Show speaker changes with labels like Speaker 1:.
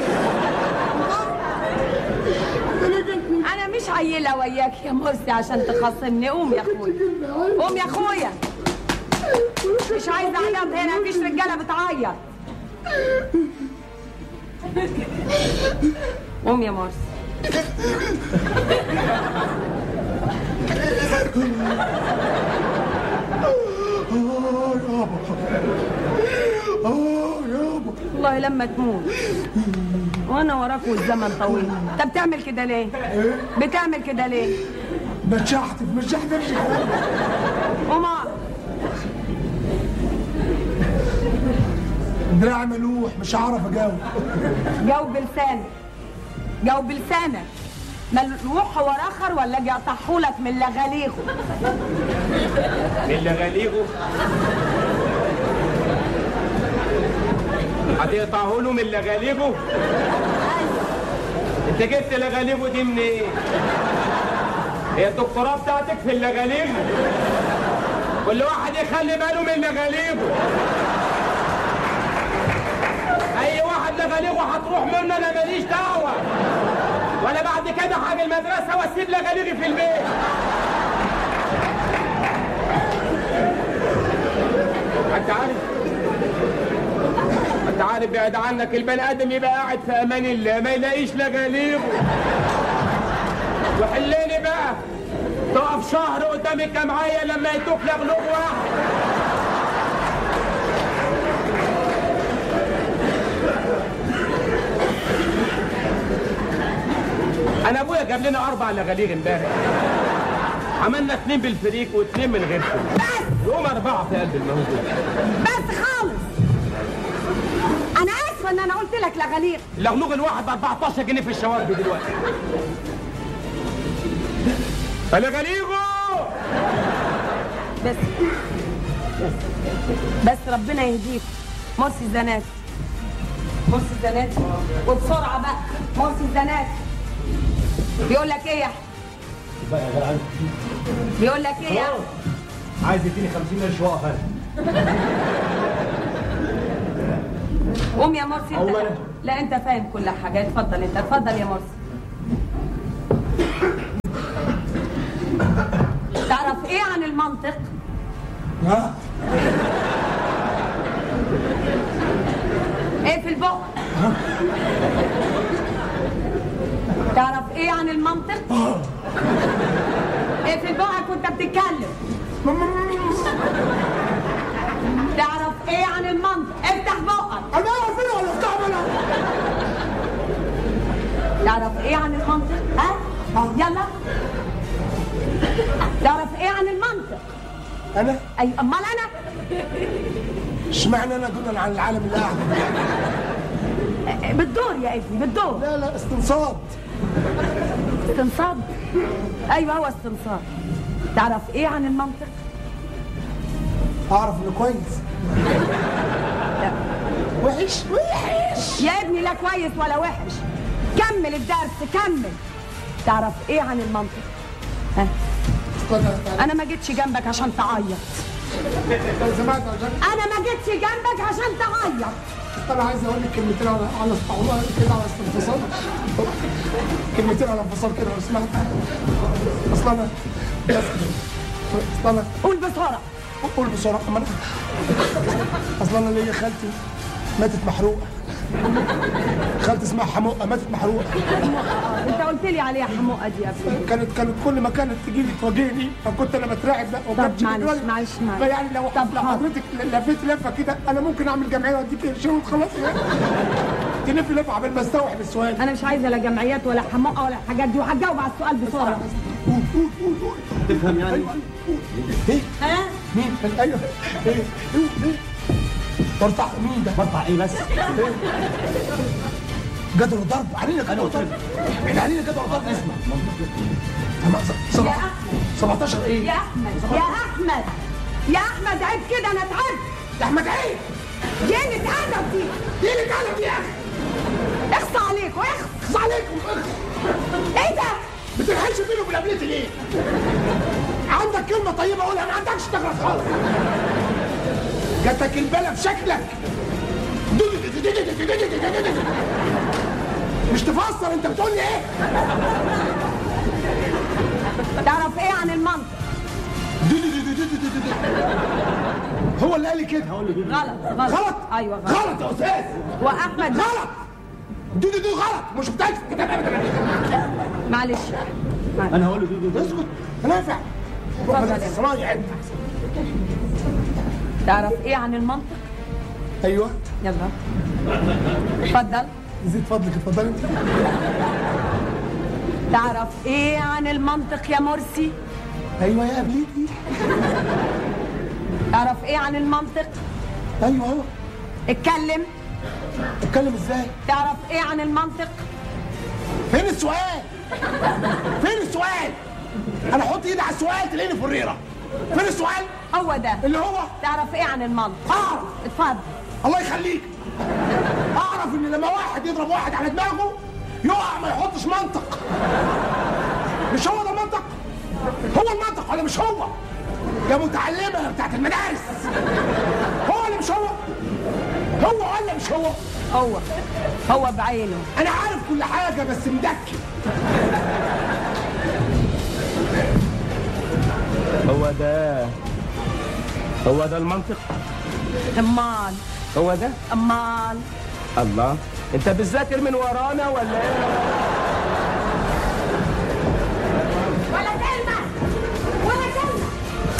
Speaker 1: انا مش عيله وياك يا مرسي عشان تخاصمني قوم يا اخويا قوم يا اخويا مش عايزه عياط هنا مفيش رجاله بتعيط قوم يا مرسي
Speaker 2: اه يابا اه يابا
Speaker 1: والله لما تموت وانا وراك والزمن طويل انت بتعمل كده ليه بتعمل كده ليه
Speaker 2: بتشحتف بتشحتف امشي
Speaker 1: قوم
Speaker 2: دراعي ملوح مش هعرف اجاوب
Speaker 1: جاوب بلسانك جاوب بلسانك ملوح هو اخر ولا اجي اطحولك من لغاليغه
Speaker 3: من لغاليغه هتقطعه له من لغاليغه انت جبت لغاليغه دي منين ايه؟ هي الدكتوراه بتاعتك في اللغاليغ كل واحد يخلي باله من لغاليغه اي واحد لغاليغه هتروح منه انا ماليش دعوه ولا بعد كده حاجه المدرسه واسيب لغاليغي في البيت انت عارف انت عارف بعد عنك البني ادم يبقى قاعد في امان الله ما يلاقيش لغاليغه وحليني بقى تقف شهر قدام الجمعيه لما يتوك لغلوب واحد انا ابويا جاب لنا اربع لغاليغ امبارح عملنا اثنين بالفريق واثنين من غير فريق يوم اربعه في قلب الموجود
Speaker 1: بس خالص انا اسفه ان انا قلت لك لغاليغ
Speaker 3: اللغلوغ الواحد ب 14 جنيه في الشوارع دلوقتي لغاليغو
Speaker 1: بس بس بس ربنا يهديك مرسي الزنات مرسي الزنات وبسرعه بقى مرسي الزنات بيقول لك ايه يا أحمد؟ بيقول لك ايه يا أحمد؟
Speaker 4: عايز يديني 50 قرش واقف انا
Speaker 1: قوم يا مرسي انت
Speaker 4: أولا.
Speaker 1: لا انت فاهم كل حاجه اتفضل انت اتفضل يا مرسي تعرف ايه عن المنطق
Speaker 2: ها
Speaker 1: ايه في البق تعرف ايه عن المنطق ايه في بقك وانت بتتكلم تعرف ايه عن المنطق افتح بقك
Speaker 2: انا اعرف ايه ولا افتح بلا
Speaker 1: تعرف ايه عن المنطق ها يلا تعرف ايه عن المنطق
Speaker 2: انا
Speaker 1: اي امال انا
Speaker 2: اشمعنى انا دونا عن العالم اللي قاعد
Speaker 1: بالدور يا ابني بالدور
Speaker 2: لا لا استنصاد
Speaker 1: استنصاد ايوه هو استنصاد تعرف ايه عن المنطق
Speaker 2: اعرف انه كويس
Speaker 1: لا.
Speaker 2: وحش وحش
Speaker 1: يا ابني لا كويس ولا وحش كمل الدرس كمل تعرف ايه عن المنطق ها انا ما جيتش جنبك عشان تعيط
Speaker 2: لو سمعت يا جاك
Speaker 1: انا ما جيتش جنبك عشان تعيط
Speaker 2: انا عايز اقول لك كلمتين على على والله كده على استنفصال كلمتين على انفصال كده لو سمحت اصل انا بس اصل انا
Speaker 1: قول بسرعه
Speaker 2: قول بسرعه أما انا اصل انا ليا خالتي ماتت محروقه خالتي اسمها حموقه ماتت محروقه
Speaker 1: انت قلت لي عليها حموقه دي يا ابني
Speaker 2: كانت كانت كل ما كانت تجي لي تواجهني فكنت انا بترعب بقى وكانت
Speaker 1: معلش،
Speaker 2: بتجري.
Speaker 1: معلش، معلش.
Speaker 2: فيعني لو
Speaker 1: طب
Speaker 2: لو
Speaker 1: حاضر.
Speaker 2: حضرتك لفيت لفه كده انا ممكن اعمل جمعيه واديك قرشين وخلاص يعني تلف لفه قبل ما استوعب السؤال
Speaker 1: انا مش عايزه لا جمعيات ولا حموقه ولا الحاجات دي وهجاوب على السؤال بسرعه
Speaker 4: تفهم يعني
Speaker 1: ها
Speaker 2: مين ايوه ايه ايه ايه برطع مين ده
Speaker 4: برفع ايه بس
Speaker 2: جدول ضرب علينا
Speaker 4: انا
Speaker 2: جدول
Speaker 4: قلت
Speaker 2: ضرب
Speaker 4: لك
Speaker 2: احنا علينا جدول ضرب
Speaker 4: اسمع
Speaker 2: سبعة-
Speaker 1: يا أحمد.
Speaker 2: 17 ايه
Speaker 1: يا احمد يا احمد يا احمد عيب كده انا تعبت
Speaker 2: يا احمد عيب
Speaker 1: جيني اتعدم دي
Speaker 2: ايه اللي اتعلم يا اخي
Speaker 1: اخصى عليك واخصى
Speaker 2: اخص عليكم اخص
Speaker 1: ايه ده
Speaker 2: بتلحقش بيني وبين قبلتي ليه؟ عندك كلمة طيبة قولها ما عندكش تغلط خالص. جاتك البلا في شكلك. مش تفسر انت بتقول لي ايه
Speaker 1: تعرف ايه عن المنطق
Speaker 2: دي دي دي دي دي دي دي. هو اللي قال لي كده
Speaker 1: غلط غلط
Speaker 2: غلط
Speaker 1: ايوه غلط
Speaker 2: غلط يا استاذ
Speaker 1: واحمد
Speaker 2: غلط دي دي دي غلط مش بتاعتي في الكتاب ابدا
Speaker 1: معلش معلش.
Speaker 4: انا هقول له دودو دودو.
Speaker 2: اسكت نافع
Speaker 1: اتفضل يا
Speaker 2: الصنايعي انت
Speaker 1: تعرف ايه عن المنطق
Speaker 2: ايوه
Speaker 1: يلا اتفضل
Speaker 2: زيد فضلك اتفضلي انت
Speaker 1: تعرف ايه عن المنطق يا مرسي
Speaker 2: ايوه يا قبليتي
Speaker 1: تعرف ايه عن المنطق
Speaker 2: ايوه اهو
Speaker 1: اتكلم
Speaker 2: اتكلم ازاي
Speaker 1: تعرف ايه عن المنطق
Speaker 2: فين السؤال فين السؤال انا احط ايدي على السؤال تلاقيني فريره فين السؤال
Speaker 1: هو ده
Speaker 2: اللي هو
Speaker 1: تعرف ايه عن المنطق
Speaker 2: اعرف
Speaker 1: اتفضل
Speaker 2: الله يخليك اعرف ان لما واحد يضرب واحد على دماغه يقع ما يحطش منطق مش هو ده المنطق هو المنطق ولا مش هو يا متعلمه بتاعت المدارس هو ولا مش هو هو ولا مش هو
Speaker 1: هو هو بعينه
Speaker 2: انا عارف كل حاجه بس مدكن
Speaker 3: هو ده هو ده المنطق
Speaker 1: امال
Speaker 3: هو ده
Speaker 1: امال
Speaker 3: الله انت بتذاكر من ورانا ولا ايه